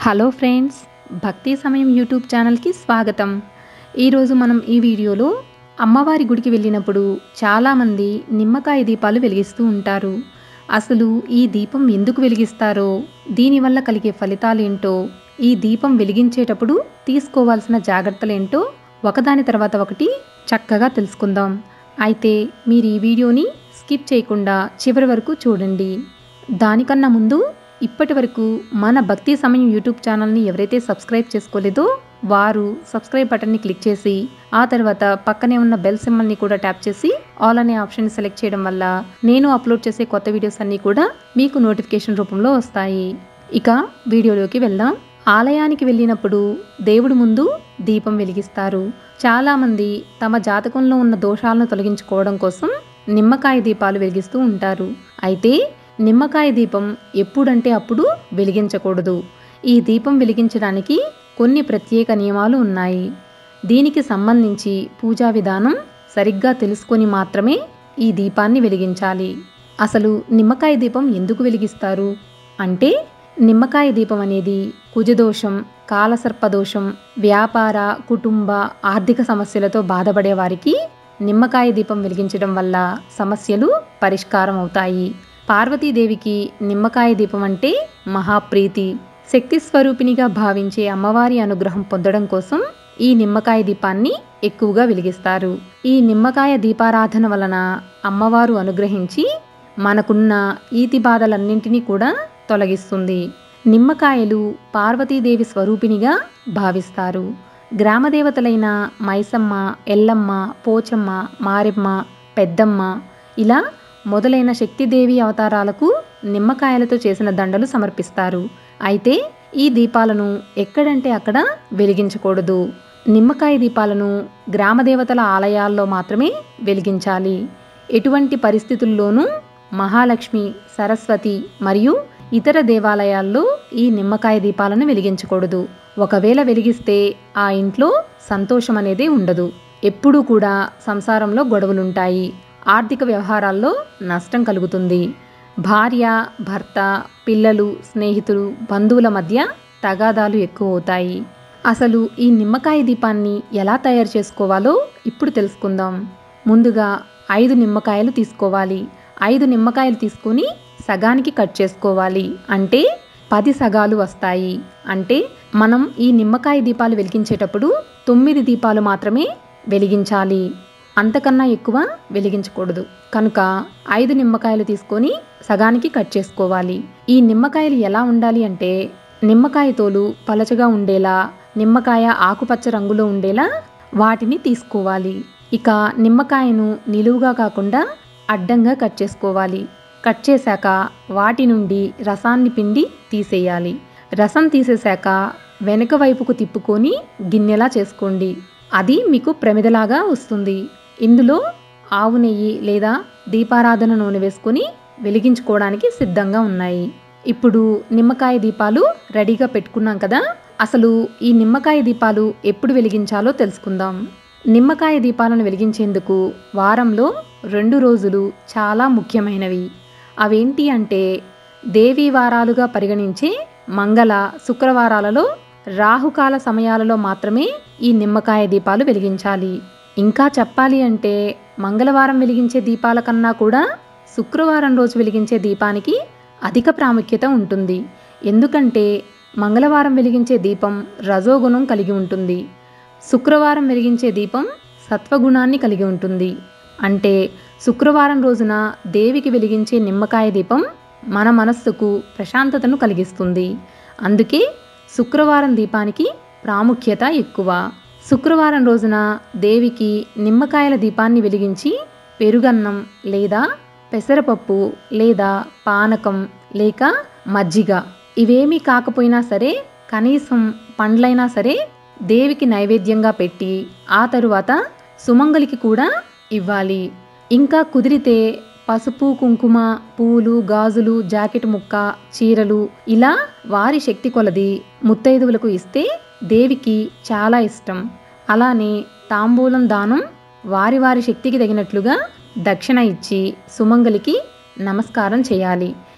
hello friends భక్తి సమయం YouTube ఛానల్కి స్వాగతం ఈరోజు మనం ఈ వీడియోలో అమ్మవారి గుడికి వెళ్ళినప్పుడు చాలామంది నిమ్మకాయ దీపాలు వెలిగిస్తూ ఉంటారు అసలు ఈ దీపం ఎందుకు వెలిగిస్తారో దీనివల్ల కలిగే ఫలితాలేంటో ఈ దీపం వెలిగించేటప్పుడు తీసుకోవాల్సిన జాగ్రత్తలేంటో ఒకదాని తర్వాత ఒకటి చక్కగా తెలుసుకుందాం అయితే మీరు ఈ వీడియోని స్కిప్ చేయకుండా చివరి వరకు చూడండి దానికన్నా ముందు ఇప్పటి వరకు మన భక్తి సమయం యూట్యూబ్ ఛానల్ని ఎవరైతే సబ్స్క్రైబ్ చేసుకోలేదో వారు సబ్స్క్రైబ్ బటన్ని క్లిక్ చేసి ఆ తర్వాత పక్కనే ఉన్న బెల్ సింబల్ని కూడా ట్యాప్ చేసి ఆల్ అనే ఆప్షన్ సెలెక్ట్ చేయడం వల్ల నేను అప్లోడ్ చేసే కొత్త వీడియోస్ అన్నీ కూడా మీకు నోటిఫికేషన్ రూపంలో వస్తాయి ఇక వీడియోలోకి వెళ్దాం ఆలయానికి వెళ్ళినప్పుడు దేవుడి ముందు దీపం వెలిగిస్తారు చాలామంది తమ జాతకంలో ఉన్న దోషాలను తొలగించుకోవడం కోసం నిమ్మకాయ దీపాలు వెలిగిస్తూ ఉంటారు అయితే నిమ్మకాయ దీపం ఎప్పుడంటే అప్పుడు వెలిగించకూడదు ఈ దీపం వెలిగించడానికి కొన్ని ప్రత్యేక నియమాలు ఉన్నాయి దీనికి సంబంధించి పూజా విధానం సరిగ్గా తెలుసుకొని మాత్రమే ఈ దీపాన్ని వెలిగించాలి అసలు నిమ్మకాయ దీపం ఎందుకు వెలిగిస్తారు అంటే నిమ్మకాయ దీపం అనేది కుజదోషం కాలసర్పదోషం వ్యాపార కుటుంబ ఆర్థిక సమస్యలతో బాధపడే వారికి నిమ్మకాయ దీపం వెలిగించడం వల్ల సమస్యలు పరిష్కారం అవుతాయి పార్వతీదేవికి నిమ్మకాయ దీపం అంటే మహాప్రీతి శక్తి స్వరూపిణిగా భావించే అమ్మవారి అనుగ్రహం పొందడం కోసం ఈ నిమ్మకాయ దీపాన్ని ఎక్కువగా వెలిగిస్తారు ఈ నిమ్మకాయ దీపారాధన వలన అమ్మవారు అనుగ్రహించి మనకున్న ఈతి బాధలన్నింటినీ కూడా తొలగిస్తుంది నిమ్మకాయలు పార్వతీదేవి స్వరూపిణిగా భావిస్తారు గ్రామదేవతలైన మైసమ్మ ఎల్లమ్మ పోచమ్మ మారెమ్మ పెద్దమ్మ ఇలా మొదలైన శక్తిదేవి అవతారాలకు నిమ్మకాయలతో చేసిన దండలు సమర్పిస్తారు అయితే ఈ దీపాలను ఎక్కడంటే అక్కడ వెలిగించకూడదు నిమ్మకాయ దీపాలను గ్రామదేవతల ఆలయాల్లో మాత్రమే వెలిగించాలి ఎటువంటి పరిస్థితుల్లోనూ మహాలక్ష్మి సరస్వతి మరియు ఇతర దేవాలయాల్లో ఈ నిమ్మకాయ దీపాలను వెలిగించకూడదు ఒకవేళ వెలిగిస్తే ఆ ఇంట్లో సంతోషం అనేది ఉండదు ఎప్పుడూ కూడా సంసారంలో గొడవలుంటాయి ఆర్థిక వ్యవహారాల్లో నష్టం కలుగుతుంది భార్య భర్త పిల్లలు స్నేహితులు బంధువుల మధ్య తగాదాలు ఎక్కువ అవుతాయి అసలు ఈ నిమ్మకాయ దీపాన్ని ఎలా తయారు చేసుకోవాలో ఇప్పుడు తెలుసుకుందాం ముందుగా ఐదు నిమ్మకాయలు తీసుకోవాలి ఐదు నిమ్మకాయలు తీసుకొని సగానికి కట్ చేసుకోవాలి అంటే పది సగాలు వస్తాయి అంటే మనం ఈ నిమ్మకాయ దీపాలు వెలిగించేటప్పుడు తొమ్మిది దీపాలు మాత్రమే వెలిగించాలి అంతకన్నా ఎక్కువ వెలిగించకూడదు కనుక ఐదు నిమ్మకాయలు తీసుకొని సగానికి కట్ చేసుకోవాలి ఈ నిమ్మకాయలు ఎలా ఉండాలి అంటే నిమ్మకాయ తోలు పలచగా ఉండేలా నిమ్మకాయ ఆకుపచ్చ రంగులో ఉండేలా వాటిని తీసుకోవాలి ఇక నిమ్మకాయను నిలువుగా కాకుండా అడ్డంగా కట్ చేసుకోవాలి కట్ చేశాక వాటి నుండి రసాన్ని పిండి తీసేయాలి రసం తీసేశాక వెనక వైపుకు తిప్పుకొని గిన్నెలా చేసుకోండి అది మీకు ప్రమిదలాగా వస్తుంది ఇందులో ఆవు నెయ్యి లేదా దీపారాధన నూనె వేసుకొని వెలిగించుకోవడానికి సిద్ధంగా ఉన్నాయి ఇప్పుడు నిమ్మకాయ దీపాలు రెడీగా పెట్టుకున్నాం కదా అసలు ఈ నిమ్మకాయ దీపాలు ఎప్పుడు వెలిగించాలో తెలుసుకుందాం నిమ్మకాయ దీపాలను వెలిగించేందుకు వారంలో రెండు రోజులు చాలా ముఖ్యమైనవి అవేంటి అంటే దేవీ వారాలుగా పరిగణించే మంగళ శుక్రవారాలలో రాహుకాల సమయాలలో మాత్రమే ఈ నిమ్మకాయ దీపాలు వెలిగించాలి ఇంకా చెప్పాలి అంటే మంగళవారం వెలిగించే దీపాల కన్నా కూడా శుక్రవారం రోజు వెలిగించే దీపానికి అధిక ప్రాముఖ్యత ఉంటుంది ఎందుకంటే మంగళవారం వెలిగించే దీపం రజోగుణం కలిగి ఉంటుంది శుక్రవారం వెలిగించే దీపం సత్వగుణాన్ని కలిగి ఉంటుంది అంటే శుక్రవారం రోజున దేవికి వెలిగించే నిమ్మకాయ దీపం మన మనస్సుకు ప్రశాంతతను కలిగిస్తుంది అందుకే శుక్రవారం దీపానికి ప్రాముఖ్యత ఎక్కువ శుక్రవారం రోజున దేవికి నిమ్మకాయల దీపాన్ని వెలిగించి పెరుగన్నం లేదా పెసరపప్పు లేదా పానకం లేక మజ్జిగ ఇవేమీ కాకపోయినా సరే కనీసం పండ్లైనా సరే దేవికి నైవేద్యంగా పెట్టి ఆ తరువాత సుమంగలికి కూడా ఇవ్వాలి ఇంకా కుదిరితే పసుపు కుంకుమ పూలు గాజులు జాకెట్ ముక్క చీరలు ఇలా వారి శక్తి కొలది ముత్తైదువులకు ఇస్తే దేవికి చాలా ఇష్టం అలానే తాంబూలం దానం వారి వారి శక్తికి తగినట్లుగా దక్షిణ ఇచ్చి సుమంగలికి నమస్కారం చేయాలి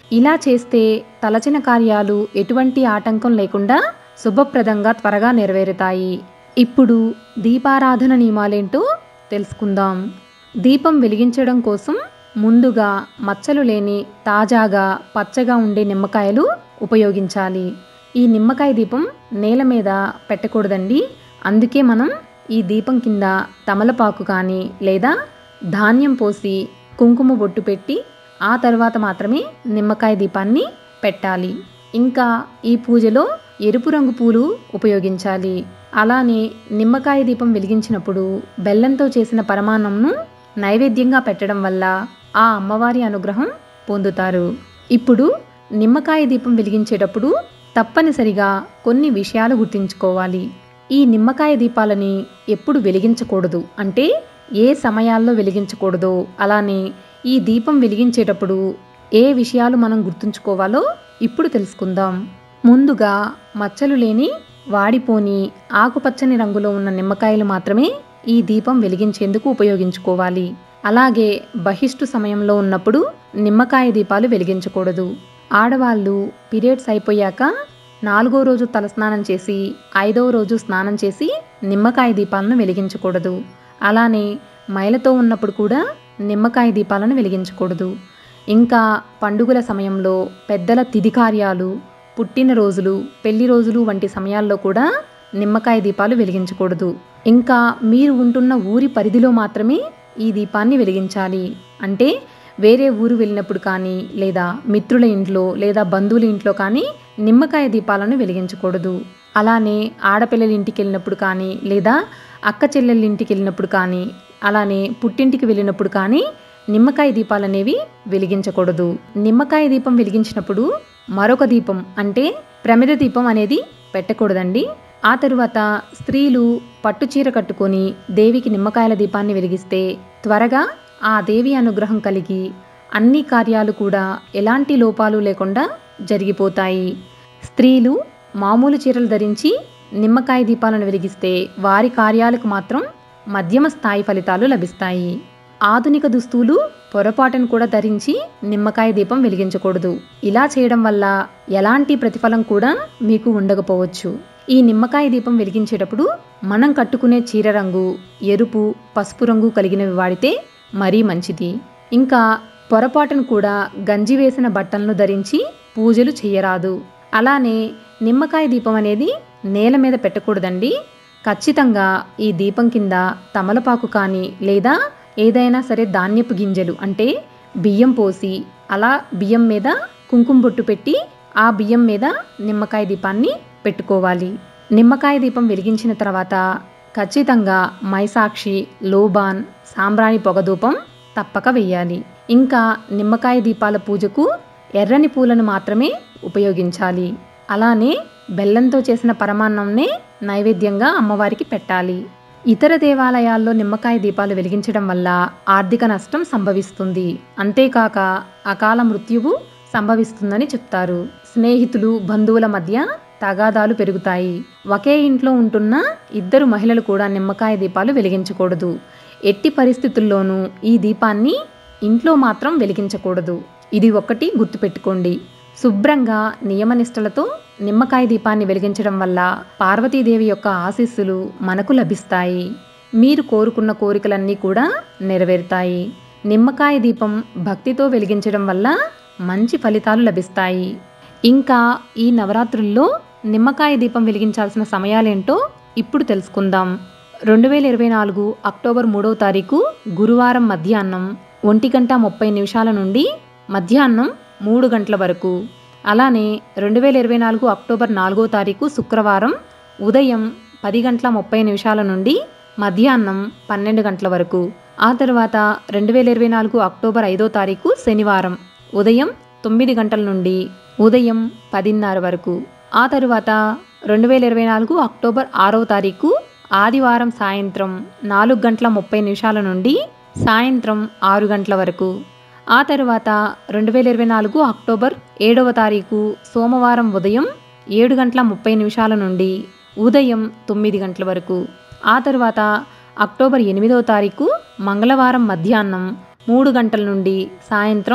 ఇలా చేస్తే తలచిన కార్యాలు ఎటువంటి ఆటంకం లేకుండా శుభప్రదంగా త్వరగా నెరవేరుతాయి ఇప్పుడు దీపారాధన నియమాలేంటో తెలుసుకుందాం దీపం వెలిగించడం కోసం ముందుగా మచ్చలు లేని తాజాగా పచ్చగా ఉండే నిమ్మకాయలు ఉపయోగించాలి ఈ నిమ్మకాయ దీపం నేల మీద పెట్టకూడదండి అందుకే మనం ఈ దీపం కింద తమలపాకు కానీ లేదా ధాన్యం పోసి కుంకుమ బొట్టు పెట్టి ఆ తర్వాత మాత్రమే నిమ్మకాయ దీపాన్ని పెట్టాలి ఇంకా ఈ పూజలో ఎరుపు రంగు పూలు ఉపయోగించాలి అలానే నిమ్మకాయ దీపం వెలిగించినప్పుడు బెల్లంతో చేసిన పరమాన్నంను నైవేద్యంగా పెట్టడం వల్ల ఆ అమ్మవారి అనుగ్రహం పొందుతారు ఇప్పుడు నిమ్మకాయ దీపం వెలిగించేటప్పుడు తప్పనిసరిగా కొన్ని విషయాలు గుర్తుంచుకోవాలి ఈ నిమ్మకాయ దీపాలని ఎప్పుడు వెలిగించకూడదు అంటే ఏ సమయాల్లో వెలిగించకూడదో అలానే ఈ దీపం వెలిగించేటప్పుడు ఏ విషయాలు మనం గుర్తుంచుకోవాలో ఇప్పుడు తెలుసుకుందాం ముందుగా మచ్చలు లేని వాడిపోని ఆకుపచ్చని రంగులో ఉన్న నిమ్మకాయలు మాత్రమే ఈ దీపం వెలిగించేందుకు ఉపయోగించుకోవాలి అలాగే బహిష్టు సమయంలో ఉన్నప్పుడు నిమ్మకాయ దీపాలు వెలిగించకూడదు ఆడవాళ్ళు పీరియడ్స్ అయిపోయాక నాలుగో రోజు తలస్నానం చేసి ఐదవ రోజు స్నానం చేసి నిమ్మకాయ దీపాలను వెలిగించకూడదు అలానే మైలతో ఉన్నప్పుడు కూడా నిమ్మకాయ దీపాలను వెలిగించకూడదు ఇంకా పండుగల సమయంలో పెద్దల తిథి కార్యాలు పుట్టినరోజులు పెళ్లి రోజులు వంటి సమయాల్లో కూడా నిమ్మకాయ దీపాలు వెలిగించకూడదు ఇంకా మీరు ఉంటున్న ఊరి పరిధిలో మాత్రమే ఈ దీపాన్ని వెలిగించాలి అంటే వేరే ఊరు వెళ్ళినప్పుడు కానీ లేదా మిత్రుల ఇంట్లో లేదా బంధువుల ఇంట్లో కానీ నిమ్మకాయ దీపాలను వెలిగించకూడదు అలానే ఆడపిల్లల ఇంటికి వెళ్ళినప్పుడు కానీ లేదా అక్క చెల్లెళ్ళ ఇంటికి వెళ్ళినప్పుడు కానీ అలానే పుట్టింటికి వెళ్ళినప్పుడు కానీ నిమ్మకాయ దీపాలు అనేవి వెలిగించకూడదు నిమ్మకాయ దీపం వెలిగించినప్పుడు మరొక దీపం అంటే ప్రమిద దీపం అనేది పెట్టకూడదండి ఆ తరువాత స్త్రీలు పట్టు చీర కట్టుకొని దేవికి నిమ్మకాయల దీపాన్ని వెలిగిస్తే త్వరగా ఆ దేవి అనుగ్రహం కలిగి అన్ని కార్యాలు కూడా ఎలాంటి లోపాలు లేకుండా జరిగిపోతాయి స్త్రీలు మామూలు చీరలు ధరించి నిమ్మకాయ దీపాలను వెలిగిస్తే వారి కార్యాలకు మాత్రం మధ్యమ స్థాయి ఫలితాలు లభిస్తాయి ఆధునిక దుస్తులు పొరపాటును కూడా ధరించి నిమ్మకాయ దీపం వెలిగించకూడదు ఇలా చేయడం వల్ల ఎలాంటి ప్రతిఫలం కూడా మీకు ఉండకపోవచ్చు ఈ నిమ్మకాయ దీపం వెలిగించేటప్పుడు మనం కట్టుకునే చీర రంగు ఎరుపు పసుపు రంగు కలిగినవి వాడితే మరీ మంచిది ఇంకా పొరపాటును కూడా గంజి వేసిన బట్టలను ధరించి పూజలు చేయరాదు అలానే నిమ్మకాయ దీపం అనేది నేల మీద పెట్టకూడదండి ఖచ్చితంగా ఈ దీపం కింద తమలపాకు కానీ లేదా ఏదైనా సరే ధాన్యపు గింజలు అంటే బియ్యం పోసి అలా బియ్యం మీద కుంకుమ బొట్టు పెట్టి ఆ బియ్యం మీద నిమ్మకాయ దీపాన్ని పెట్టుకోవాలి నిమ్మకాయ దీపం వెలిగించిన తర్వాత ఖచ్చితంగా మైసాక్షి లోబాన్ సాంబ్రాణి పొగధూపం తప్పక వెయ్యాలి ఇంకా నిమ్మకాయ దీపాల పూజకు ఎర్రని పూలను మాత్రమే ఉపయోగించాలి అలానే బెల్లంతో చేసిన పరమాన్నంనే నైవేద్యంగా అమ్మవారికి పెట్టాలి ఇతర దేవాలయాల్లో నిమ్మకాయ దీపాలు వెలిగించడం వల్ల ఆర్థిక నష్టం సంభవిస్తుంది అంతేకాక అకాల మృత్యువు సంభవిస్తుందని చెప్తారు స్నేహితులు బంధువుల మధ్య తగాదాలు పెరుగుతాయి ఒకే ఇంట్లో ఉంటున్న ఇద్దరు మహిళలు కూడా నిమ్మకాయ దీపాలు వెలిగించకూడదు ఎట్టి పరిస్థితుల్లోనూ ఈ దీపాన్ని ఇంట్లో మాత్రం వెలిగించకూడదు ఇది ఒక్కటి గుర్తుపెట్టుకోండి శుభ్రంగా నియమనిష్టలతో నిమ్మకాయ దీపాన్ని వెలిగించడం వల్ల పార్వతీదేవి యొక్క ఆశీస్సులు మనకు లభిస్తాయి మీరు కోరుకున్న కోరికలన్నీ కూడా నెరవేరుతాయి నిమ్మకాయ దీపం భక్తితో వెలిగించడం వల్ల మంచి ఫలితాలు లభిస్తాయి ఇంకా ఈ నవరాత్రుల్లో నిమ్మకాయ దీపం వెలిగించాల్సిన సమయాలేంటో ఇప్పుడు తెలుసుకుందాం రెండు వేల ఇరవై నాలుగు అక్టోబర్ మూడవ తారీఖు గురువారం మధ్యాహ్నం ఒంటి గంట ముప్పై నిమిషాల నుండి మధ్యాహ్నం మూడు గంటల వరకు అలానే రెండు వేల ఇరవై నాలుగు అక్టోబర్ నాలుగో తారీఖు శుక్రవారం ఉదయం పది గంటల ముప్పై నిమిషాల నుండి మధ్యాహ్నం పన్నెండు గంటల వరకు ఆ తర్వాత రెండు వేల ఇరవై నాలుగు అక్టోబర్ ఐదో తారీఖు శనివారం ఉదయం తొమ్మిది గంటల నుండి ఉదయం పదిన్నర వరకు ఆ తరువాత రెండు వేల ఇరవై నాలుగు అక్టోబర్ ఆరవ తారీఖు ఆదివారం సాయంత్రం నాలుగు గంటల ముప్పై నిమిషాల నుండి సాయంత్రం ఆరు గంటల వరకు ఆ తరువాత రెండు వేల ఇరవై నాలుగు అక్టోబర్ ఏడవ తారీఖు సోమవారం ఉదయం ఏడు గంటల ముప్పై నిమిషాల నుండి ఉదయం తొమ్మిది గంటల వరకు ఆ తరువాత అక్టోబర్ ఎనిమిదవ తారీఖు మంగళవారం మధ్యాహ్నం మూడు గంటల నుండి సాయంత్రం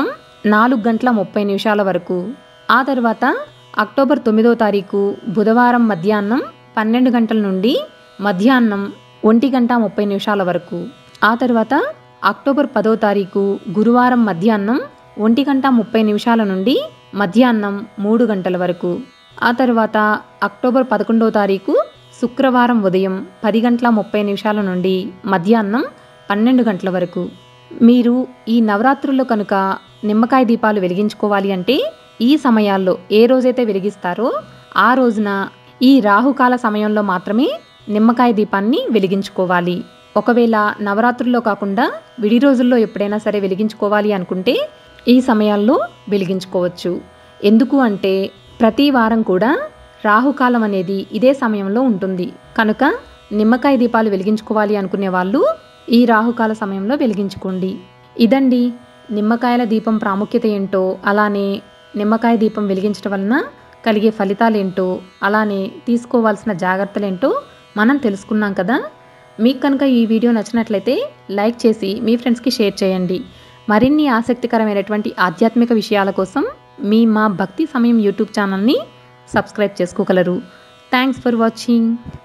నాలుగు గంటల ముప్పై నిమిషాల వరకు ఆ తర్వాత అక్టోబర్ తొమ్మిదో తారీఖు బుధవారం మధ్యాహ్నం పన్నెండు గంటల నుండి మధ్యాహ్నం ఒంటి గంట ముప్పై నిమిషాల వరకు ఆ తర్వాత అక్టోబర్ పదో తారీఖు గురువారం మధ్యాహ్నం ఒంటి గంట ముప్పై నిమిషాల నుండి మధ్యాహ్నం మూడు గంటల వరకు ఆ తర్వాత అక్టోబర్ పదకొండవ తారీఖు శుక్రవారం ఉదయం పది గంటల ముప్పై నిమిషాల నుండి మధ్యాహ్నం పన్నెండు గంటల వరకు మీరు ఈ నవరాత్రుల్లో కనుక నిమ్మకాయ దీపాలు వెలిగించుకోవాలి అంటే ఈ సమయాల్లో ఏ రోజైతే వెలిగిస్తారో ఆ రోజున ఈ రాహుకాల సమయంలో మాత్రమే నిమ్మకాయ దీపాన్ని వెలిగించుకోవాలి ఒకవేళ నవరాత్రుల్లో కాకుండా విడి రోజుల్లో ఎప్పుడైనా సరే వెలిగించుకోవాలి అనుకుంటే ఈ సమయాల్లో వెలిగించుకోవచ్చు ఎందుకు అంటే ప్రతి వారం కూడా రాహుకాలం అనేది ఇదే సమయంలో ఉంటుంది కనుక నిమ్మకాయ దీపాలు వెలిగించుకోవాలి అనుకునే వాళ్ళు ఈ రాహుకాల సమయంలో వెలిగించుకోండి ఇదండి నిమ్మకాయల దీపం ప్రాముఖ్యత ఏంటో అలానే నిమ్మకాయ దీపం వెలిగించడం వలన కలిగే ఫలితాలేంటో అలానే తీసుకోవాల్సిన జాగ్రత్తలేంటో మనం తెలుసుకున్నాం కదా మీకు కనుక ఈ వీడియో నచ్చినట్లయితే లైక్ చేసి మీ ఫ్రెండ్స్కి షేర్ చేయండి మరిన్ని ఆసక్తికరమైనటువంటి ఆధ్యాత్మిక విషయాల కోసం మీ మా భక్తి సమయం యూట్యూబ్ ఛానల్ని సబ్స్క్రైబ్ చేసుకోగలరు థ్యాంక్స్ ఫర్ వాచింగ్